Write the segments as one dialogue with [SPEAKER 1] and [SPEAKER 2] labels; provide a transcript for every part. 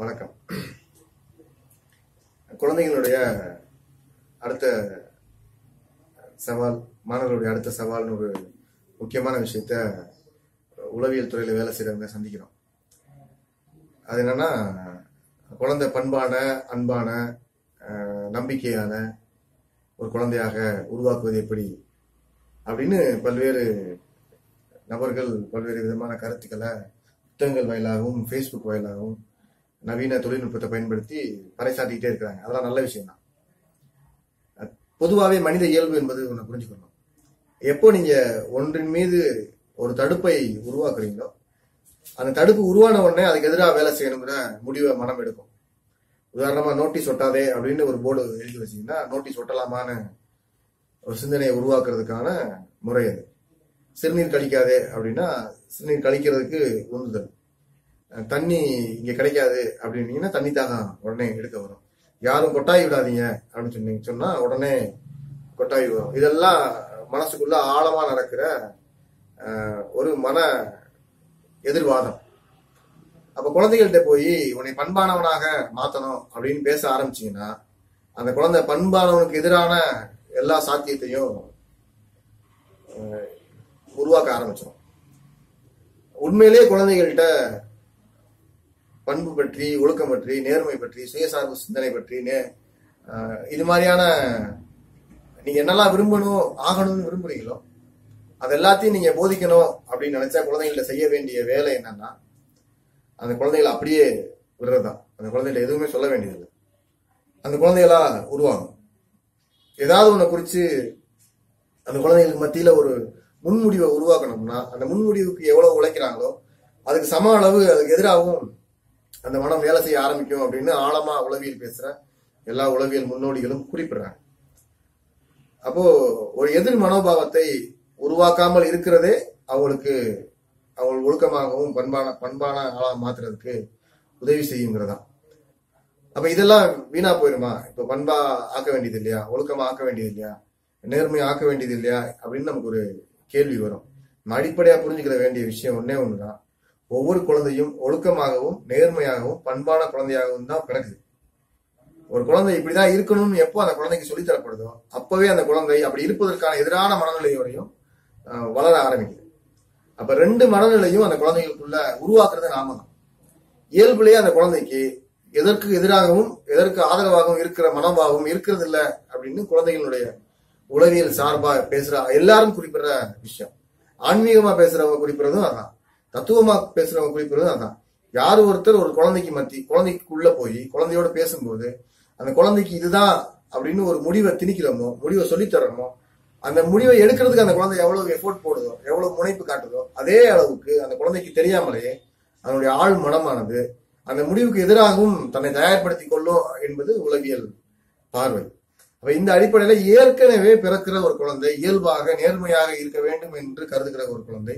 [SPEAKER 1] வணக்கம் குழந்தைகளுடைய அடுத்த சவால் மாணவர்களுடைய அடுத்த சவால்னு ஒரு முக்கியமான விஷயத்த உளவியல் துறையில வேலை செய்யறவங்க சந்திக்கிறோம் அது என்னன்னா குழந்தை பண்பான அன்பான அஹ், நம்பிக்கையான ஒரு குழந்தையாக உருவாக்குவது எப்படி அப்படின்னு பல்வேறு நபர்கள் பல்வேறு விதமான கருத்துக்களை புத்தகங்கள் வாயிலாகவும் ஃபேஸ்புக் வாயிலாகவும் நவீன தொழில்நுட்பத்தை பயன்படுத்தி பறைசாட்டிக்கிட்டே இருக்கிறாங்க அதெல்லாம் நல்ல விஷயம் தான் பொதுவாகவே மனித இயல்பு என்பது ஒன்று புரிஞ்சுக்கணும் எப்போ நீங்க ஒன்றின் மீது ஒரு தடுப்பை உருவாக்குறீங்களோ அந்த தடுப்பு உருவான உடனே அதுக்கு எதிராக வேலை செய்யணுங்கிற முடிவை மனம் எடுக்கும் உதாரணமா நோட்டீஸ் ஒட்டாதே அப்படின்னு ஒரு போர்டு எழுதி வச்சீங்கன்னா நோட்டீஸ் ஒட்டலாமான்னு ஒரு சிந்தனையை உருவாக்குறதுக்கான முறை அது சிறுநீர் கழிக்காதே அப்படின்னா சிறுநீர் கழிக்கிறதுக்கு உந்துதல் அஹ் தண்ணி இங்க கிடைக்காது அப்படின்னீங்கன்னா தண்ணி தாகம் உடனே எடுக்க வரும் யாரும் கொட்டாய் விடாதீங்க அப்படின்னு சொன்னீங்க சொன்னா உடனே கொட்டாய் வரும் இதெல்லாம் மனசுக்குள்ள ஆழமா நடக்கிற அஹ், ஒரு மன எதிர்வாதம் அப்ப குழந்தைகள்கிட்ட போய் உன்னை பண்பானவனாக மாத்தணும் அப்படின்னு பேச ஆரம்பிச்சீங்கன்னா அந்த குழந்தை பண்பானவனுக்கு எதிரான எல்லா சாத்தியத்தையும் அஹ், உருவாக்க ஆரம்பிச்சிடும் உண்மையிலேயே குழந்தைகள்கிட்ட பண்பு பற்றி ஒழுக்கம் பற்றி நேர்மை பற்றி சுயசார்பு சிந்தனை பற்றி நே- அஹ், இது மாதிரியான நீங்க என்னெல்லாம் விரும்பணும் ஆகணும்னு விரும்புறீங்களோ அது எல்லாத்தையும் நீங்க போதிக்கணும் அப்படின்னு நினைச்சா குழந்தைகள்ட்ட செய்ய வேண்டிய வேலை என்னன்னா அந்த குழந்தைகளை அப்படியே விடுறதுதான் அந்த குழந்தைகிட்ட எதுவுமே சொல்ல வேண்டியதில்லை அந்த குழந்தைகளா உருவாகும் ஏதாவது ஒன்றை குறிச்சு அந்த குழந்தைகளுக்கு மத்தியில ஒரு முன்முடிவை உருவாக்கணும்னா அந்த முன்முடிவுக்கு எவ்வளவு உழைக்கிறாங்களோ அதுக்கு சம அளவு அதுக்கு எதிராகவும் அந்த மனம் வேலை செய்ய ஆரம்பிக்கும் அப்படின்னு ஆழமா உளவியல் பேசுற எல்லா உளவியல் முன்னோடிகளும் குறிப்பிடுறாங்க அப்போ ஒரு எதிர் மனோபாவத்தை உருவாக்காமல் இருக்கிறதே அவங்களுக்கு அவங்க ஒழுக்கமாகவும் பண்பான பண்பான ஆளா மாத்துறதுக்கு உதவி செய்யுங்கிறதா அப்ப இதெல்லாம் வீணா போயிருமா இப்ப பண்பா ஆக்க வேண்டியது இல்லையா ஒழுக்கமா ஆக்க வேண்டியது இல்லையா நேர்மையா ஆக்க வேண்டியது இல்லையா அப்படின்னு நமக்கு ஒரு கேள்வி வரும் நம்ம அடிப்படையா புரிஞ்சுக்கிற வேண்டிய விஷயம் ஒன்னே ஒண்ணுதான் ஒவ்வொரு குழந்தையும் ஒழுக்கமாகவும் நேர்மையாகவும் பண்பான குழந்தையாகவும் தான் பிறக்குது ஒரு குழந்தை இப்படிதான் இருக்கணும்னு எப்போ அந்த குழந்தைக்கு சொல்லித் தரப்படுதோ அப்பவே அந்த குழந்தை அப்படி இருப்பதற்கான எதிரான மனநிலையோடையும் அஹ், வளர ஆரம்பிக்குது அப்ப ரெண்டு மனநிலையும் அந்த குழந்தைகளுக்குள்ள உருவாக்குறது நாம தான் இயல்புலயே அந்த குழந்தைக்கு எதற்கு எதிராகவும் எதற்கு ஆதரவாகவும் இருக்கிற மனோபாவம் இருக்கிறது இல்ல அப்படின்னு குழந்தைகளுடைய உளவியல் சார்பா பேசுற எல்லாரும் குறிப்பிடுற விஷயம் ஆன்மீகமா பேசுறவங்க குறிப்பிடுறதும் அதான் தத்துவமா பேசுறவங்க குறிப்பிடுறதும் அதான் யார் ஒருத்தர் ஒரு குழந்தைக்கு மத்தி குழந்தைக்குள்ள போய் குழந்தையோட பேசும்போது அந்த குழந்தைக்கு இதுதான் அப்படின்னு ஒரு முடிவை திணிக்கிறோமோ முடிவை சொல்லித் தர்றோமோ அந்த முடிவை எடுக்கிறதுக்கு அந்த குழந்தை எவ்வளவு எஃபோர்ட் போடுதோ எவ்வளவு முனைப்பு காட்டுதோ அதே அளவுக்கு அந்த குழந்தைக்கு தெரியாமலேயே அதனுடைய ஆழ் மனமானது அந்த முடிவுக்கு எதிராகவும் தன்னை தயார்படுத்திக் கொள்ளும் என்பது உளவியல் பார்வை அப்ப இந்த அடிப்படையில ஏற்கனவே பிறக்கிற ஒரு குழந்தை இயல்பாக நேர்மையாக இருக்க வேண்டும் என்று கருதுகிற ஒரு குழந்தை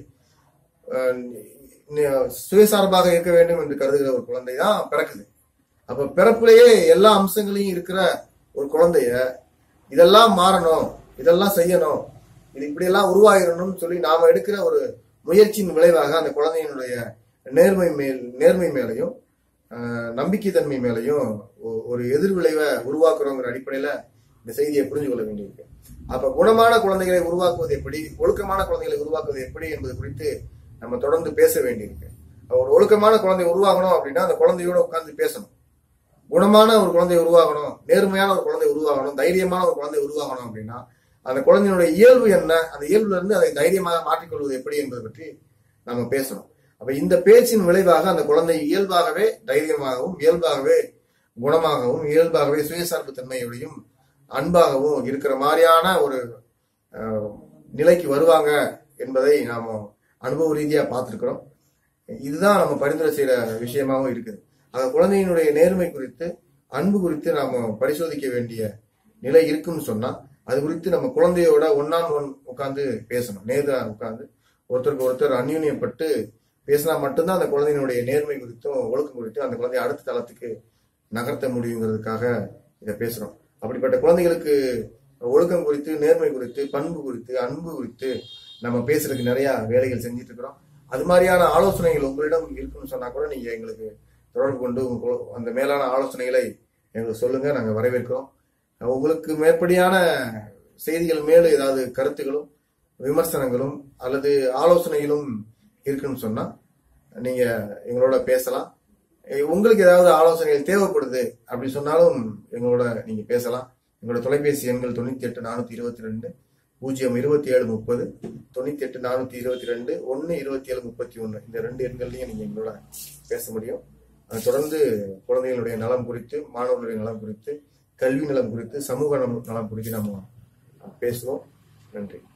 [SPEAKER 1] அஹ், நி- சுயசார்பாக இருக்க வேண்டும் என்று கருதுகிற ஒரு குழந்தை தான் பிறக்குது அப்ப பிறப்பிலேயே எல்லா அம்சங்களையும் இருக்கிற ஒரு குழந்தைய இதெல்லாம் மாறணும் இதெல்லாம் செய்யணும் இது இப்படியெல்லாம் உருவாகிடணும்னு சொல்லி நாம எடுக்கிற ஒரு முயற்சியின் விளைவாக அந்த குழந்தையினுடைய நேர்மை மேல் நேர்மை மேலையும் ஆஹ், நம்பிக்கைத்தன்மை மேலையும் ஒ- ஒரு எதிர்விளைவை உருவாக்குறோங்கிற அடிப்படையில இந்த செய்தியை புரிஞ்சு கொள்ள வேண்டியிருக்கு அப்ப குணமான குழந்தைகளை உருவாக்குவது எப்படி ஒழுக்கமான குழந்தைகளை உருவாக்குவது எப்படி என்பது குறித்து நம்ம தொடர்ந்து பேச வேண்டியிருக்கு ஒரு ஒழுக்கமான குழந்தை உருவாகணும் அப்படின்னா அந்த குழந்தையோட உட்கார்ந்து பேசணும் குணமான ஒரு குழந்தை உருவாகணும் நேர்மையான ஒரு குழந்தை உருவாகணும் தைரியமான ஒரு குழந்தை உருவாகணும் அப்படின்னா அந்த குழந்தையினுடைய இயல்பு என்ன அந்த இயல்புல இருந்து அதை தைரியமாக மாற்றிக்கொள்வது எப்படி என்பதை பற்றி நம்ம பேசணும் அப்ப இந்த பேச்சின் விளைவாக அந்த குழந்தை இயல்பாகவே தைரியமாகவும் இயல்பாகவே குணமாகவும் இயல்பாகவே சுயசார்பு தன்மையோடையும் அன்பாகவும் இருக்கிற மாதிரியான ஒரு அஹ், நிலைக்கு வருவாங்க என்பதை நாம அனுபவ ரீதியா பார்த்திருக்கிறோம் இதுதான் நம்ம பரிந்துரை செய்யற விஷயமாவும் இருக்குது அந்த குழந்தையினுடைய நேர்மை குறித்து அன்பு குறித்து நாம பரிசோதிக்க வேண்டிய நிலை இருக்குன்னு சொன்னா அது குறித்து நம்ம குழந்தையோட ஒன்னான் ஒன் உட்கார்ந்து பேசணும் நேரா உட்கார்ந்து ஒருத்தருக்கு ஒருத்தர் அந்யூன்யப்பட்டு பேசினா மட்டும்தான் அந்த குழந்தையினுடைய நேர்மை குறித்தும் ஒழுக்கம் குறித்தும் அந்த குழந்தைய அடுத்த தளத்துக்கு நகர்த்த முடியுங்கிறதுக்காக இதை பேசுறோம் அப்படிப்பட்ட குழந்தைகளுக்கு ஒழுக்கம் குறித்து நேர்மை குறித்து பண்பு குறித்து அன்பு குறித்து நம்ம பேசுறதுக்கு நிறைய வேலைகள் செஞ்சுட்டு இருக்கிறோம் அது மாதிரியான ஆலோசனைகள் உங்களிடம் இருக்குன்னு சொன்னா கூட நீங்க எங்களுக்கு தொடர்பு கொண்டு உங்க கு- அந்த மேலான ஆலோசனைகளை எங்களுக்கு சொல்லுங்க நாங்க வரவேற்கிறோம் உங்களுக்கு மேற்படியான செய்திகள் மேலும் ஏதாவது கருத்துகளும் விமர்சனங்களும் அல்லது ஆலோசனைகளும் இருக்குன்னு சொன்னா நீங்க எங்களோட பேசலாம் எ- உங்களுக்கு ஏதாவது ஆலோசனைகள் தேவைப்படுது அப்படி சொன்னாலும் எங்களோட நீங்க பேசலாம் எங்களோட தொலைபேசி எண்கள் தொண்ணூத்தி எட்டு நானூத்தி இருபத்தி ரெண்டு பூஜ்ஜியம் இருபத்தி ஏழு முப்பது தொண்ணூத்தி எட்டு நானூத்தி இருபத்தி ரெண்டு ஒன்னு இருபத்தி ஏழு முப்பத்தி ஒன்னு இந்த ரெண்டு எண்கள்லயும் நீங்க எங்களோட பேச முடியும் அதை தொடர்ந்து குழந்தைகளுடைய நலம் குறித்து மாணவர்களுடைய நலம் குறித்து கல்வி நலம் குறித்து சமூக நலம் நலம் குறித்து நம்ம பேசுவோம் நன்றி